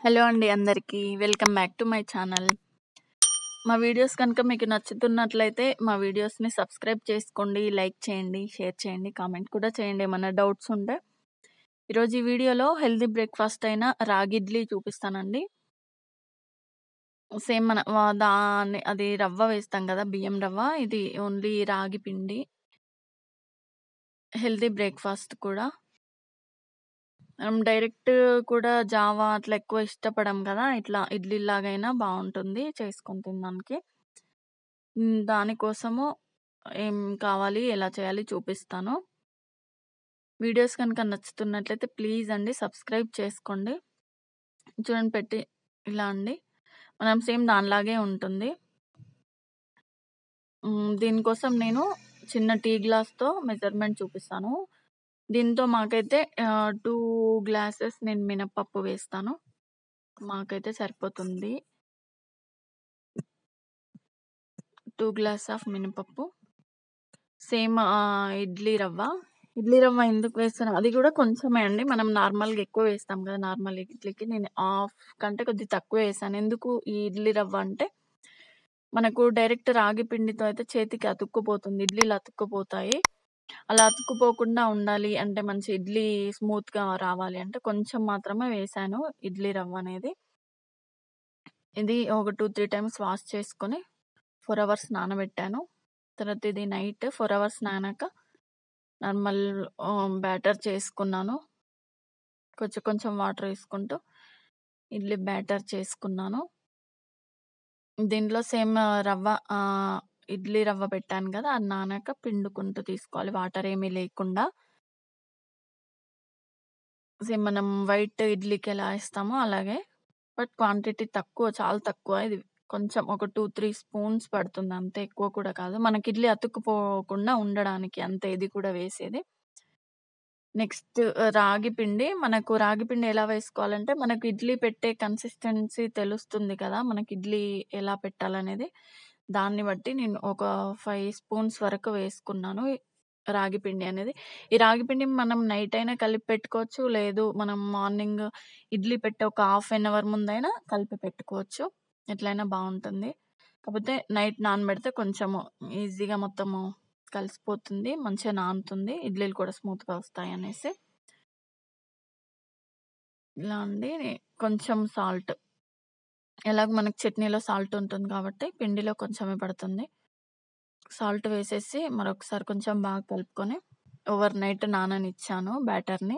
Hello అండి అందరికీ. Welcome back to my channel. మా వీడియోస్ కనుక మీకు నచ్చుతున్నట్లయితే మా వీడియోస్‌ని సబ్స్క్రైబ్ చేసుకోండి, లైక్ చేయండి, షేర్ చేయండి, కామెంట్ కూడా చేయండి ఏమన్నా డౌట్స్ ఉంటే. ఈరోజు ఈ వీడియోలో హెల్తీ బ్రేక్‌ఫాస్ట్ అయిన రాగి ఇడ్లీ చూపిస్తానండి. సేమ్ మన వ దాన్ని అది రవ్వ వేస్తాం కదా! బియ్యం రవ్వ. ఇది ఓన్లీ రాగి పిండి. హెల్తీ బ్రేక్‌ఫాస్ట్ కూడా. మనం డైరెక్ట్ కూడా జావా అట్లా ఎక్కువ ఇష్టపడం కదా! ఇట్లా ఇడ్లీలాగైనా బావుంటుంది చేసుకొని తినడానికి. హ్మ్. దానికోసము ఏం కావాలి, ఎలా చేయాలి చూపిస్తాను. వీడియోస్ కనుక నచ్చుతున్నట్లయితే ప్లీజ్ అండి సబ్స్క్రైబ్ చేసుకోండి. చూడండి పెట్టి ఇలా అండి. మనం సేమ్ దానిలాగే ఉంటుంది. హ్మ్. దీనికోసం నేను చిన్న టీ గ్లాస్‌తో మెజర్‌మెంట్ చూపిస్తాను. దీంతో మాకైతే ఆహ్, 2 గ్లాసెస్ నేను మినపప్పు వేస్తాను. మాకైతే సరిపోతుంది. 2 గ్లాస్ ఆఫ్ మినపప్పు. సేమ్ ఆహ్, ఇడ్లీ రవ్వ. ఇడ్లీ రవ్వ ఎందుకు వేస్తాను అది కూడా కొంచెమే అండి. మనం నార్మల్‌గా ఎక్కువ వేస్తాం కదా! నార్మల్ ఇడ్లీకి నేను హాఫ్ కంటే కొద్దిగా తక్కువే వేసాను. ఎందుకు ఈ ఇడ్లీ రవ్వ అంటే మనకు డైరెక్ట్ రాగి పిండితో అయితే చేతికి అతుక్కుపోతుంది. ఇడ్లీలు అతుక్కుపోతాయి. అలా అతుక్కుపోకుండా ఉండాలి అంటే మంచి ఇడ్లీ స్మూత్‌గా రావాలి అంటే కొంచెం మాత్రమే వేసాను ఇడ్లీ రవ్వ అనేది. ఇది ఒక 2, 3 టైమ్స్ వాష్ చేసుకొని 4 అవర్స్ నానబెట్టాను. తర్వాత ఇది నైట్ 4 అవర్స్ నానాక నార్మల్ ఆహ్, బ్యాటర్ చేసుకున్నాను. కొంచెం కొంచెం వాటర్ వేసుకుంటూ ఇడ్లీ బ్యాటర్ చేసుకున్నాను. దీంట్లో సేమ్ రవ్వ ఆహ్, ఇడ్లీ రవ్వ పెట్టాను కదా! అది నానాక పిండుకుంటూ తీసుకోవాలి వాటర్ ఏమీ లేకుండా. సేమ్ మనం వైట్ ఇడ్లీకి ఎలా ఏస్తామో అలాగే. బట్ క్వాంటిటీ తక్కువ చాలా తక్కువ. ఇది కొంచెం ఒక 2, 3 స్పూన్స్ పడుతుంది అంతే ఎక్కువ కూడా కాదు. మనకి ఇడ్లీ అతుక్కుపోకుండా ఉండడానికి అంతే ఇది కూడా వేసేది. నెక్స్ట్ రాగి పిండి. మనకు రాగి పిండి ఎలా వేసుకోవాలంటే మనకు ఇడ్లీ పెట్టే కన్సిస్టెన్సీ తెలుస్తుంది కదా! మనకి ఇడ్లీ ఎలా పెట్టాలనేది. దాన్ని బట్టి నేను ఒక 5 స్పూన్స్ వరకు వేసుకున్నాను. రాగి పిండి అనేది. ఈ రాగి పిండి మనం నైట్ అయినా కలిపి పెట్టుకోవచ్చు. లేదు మనం మార్నింగ్ ఇడ్లీ పెట్టే ఒక హాఫ్ ఎన్ అవర్ ముందైనా కలిపి పెట్టుకోవచ్చు. ఎట్లైనా బావుంటుంది. కాకపోతే నైట్ నానబెడితే కొంచెము ఈజీగా మొత్తము కలిసిపోతుంది. మంచిగా నానుతుంది. ఇడ్లీలు కూడా స్మూత్‌గా వస్తాయనేసి. ఇలా అండి. కొంచెం సాల్ట్. ఎలాగో మనకి చట్నీలో సాల్ట్ ఉంటుంది కాబట్టి పిండిలో కొంచెమే పడుతుంది. సాల్ట్ వేసేసి మరొకసారి కొంచెం బాగా కలుపుకొని ఓవర్ నైట్ నాననిచ్చాను బ్యాటర్‌ని.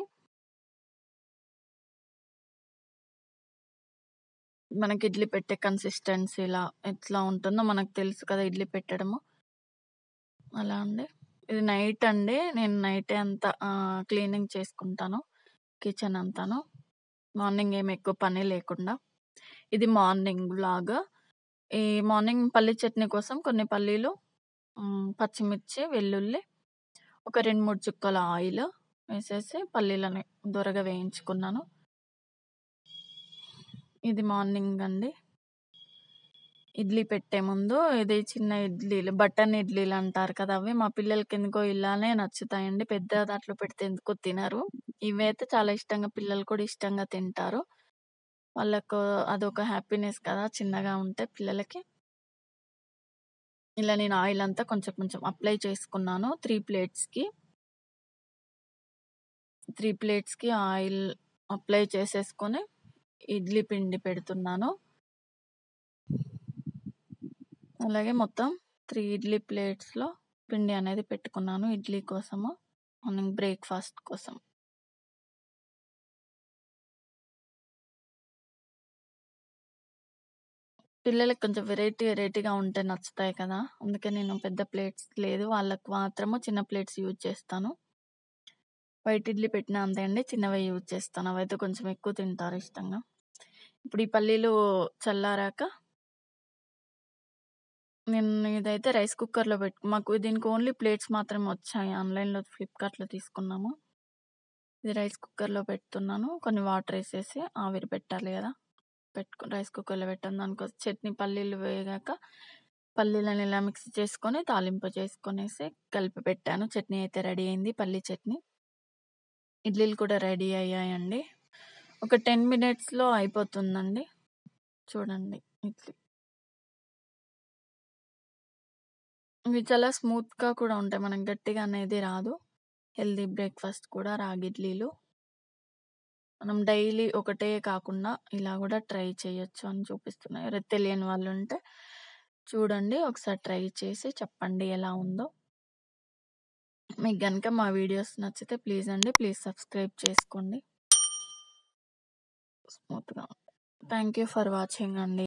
మనకి ఇడ్లీ పెట్టే కన్సిస్టెన్సీలా ఎట్లా ఉంటుందో మనకు తెలుసు కదా! ఇడ్లీ పెట్టడము. అలా అండి. ఇది నైట్ అండి. నేను నైటే అంతా ఆహ్, క్లీనింగ్ చేసుకుంటాను. కిచెన్ అంతాను. మార్నింగ్ ఏమి ఎక్కువ పని లేకుండా. ఇది మార్నింగ్ వ్లాగ్. ఈ మార్నింగ్ పల్లీ చట్నీ కోసం కొన్ని పల్లీలు, హ్మ్, పచ్చిమిర్చి, వెల్లుల్లి, ఒక 2, 3 చుక్కల ఆయిల్ వేసేసి పల్లీలని దోరగా వేయించుకున్నాను. ఇది మార్నింగ్ అండి. ఇడ్లీ పెట్టే ముందు ఇది చిన్న ఇడ్లీలు బటన్ ఇడ్లీలు అంటారు కదా! అవి మా పిల్లలకి ఎందుకో ఇలానే నచ్చుతాయండి. పెద్ద దాంట్లో పెడితే ఎందుకో తినరు. ఇవైతే చాలా ఇష్టంగా పిల్లలు కూడా ఇష్టంగా తింటారు. వాళ్ళకు అదొక హ్యాపీనెస్ కదా! చిన్నగా ఉంటే పిల్లలకి. ఇలా నేను ఆయిల్ అంతా కొంచెం కొంచెం అప్లై చేసుకున్నాను 3 ప్లేట్స్‌కి. 3 ప్లేట్స్‌కి ఆయిల్ అప్లై చేసేసుకొని ఇడ్లీ పిండి పెడుతున్నాను. అలాగే మొత్తం 3 ఇడ్లీ ప్లేట్స్‌లో పిండి అనేది పెట్టుకున్నాను ఇడ్లీ కోసము. మార్నింగ్ బ్రేక్‌ఫాస్ట్ కోసం. పిల్లలకి కొంచెం వెరైటీ వెరైటీగా ఉంటే నచ్చుతాయి కదా! అందుకే నేను పెద్ద ప్లేట్స్ లేదు. వాళ్ళకి మాత్రము చిన్న ప్లేట్స్ యూజ్ చేస్తాను. వైట్ ఇడ్లీ పెట్టినా అంతే అండి. చిన్నవే యూజ్ చేస్తాను. అవైతే కొంచెం ఎక్కువ తింటారు ఇష్టంగా. ఇప్పుడు ఈ పల్లీలు చల్లారాక నేను ఇదైతే రైస్ కుక్కర్‌లో పెట్ మాకు దీనికి ఓన్లీ ప్లేట్స్ మాత్రమే వచ్చాయి. ఆన్‌లైన్‌లో ఫ్లిప్‌కార్ట్‌లో తీసుకున్నాము. ఇది రైస్ కుక్కర్‌లో పెడుతున్నాను. కొన్ని వాటర్ ఏసేసి ఆవిరి పెట్టాలి కదా! పెట్టుకొని రైస్ కుక్కర్‌లో పెట్టాను. దానికోసం చట్నీ పల్లీలు వేగాక పల్లీలని ఇలా మిక్స్ చేసుకొని తాలింపు చేసుకొనేసి కలిపి పెట్టాను. చట్నీ అయితే రెడీ అయింది. పల్లీ చట్నీ. ఇడ్లీలు కూడా రెడీ అయ్యాయండి. ఒక 10 మినిట్స్‌లో అయిపోతుందండి. చూడండి ఇడ్లీ. ఇవి చాలా స్మూత్‌గా కూడా ఉంటాయి. మనకు గట్టిగా అనేది రాదు. హెల్తీ బ్రేక్‌ఫాస్ట్ కూడా రాగి ఇడ్లీలు. మనం డైలీ ఒకటే కాకుండా ఇలా గూడా ట్రై చేయొచ్చు అని చూపిస్తున్నా. ఎవరైతే తెలియని వాళ్ళుంటే చూడండి. ఒకసారి ట్రై చేసి చెప్పండి ఎలా ఉందో. మీకు గనుక మా వీడియోస్ నచ్చితే ప్లీజ్ అండి. ప్లీజ్ సబ్స్క్రైబ్ చేసుకోండి. స్మూత్‌గా థాంక్ యూ ఫర్ వాచింగ్ అండి.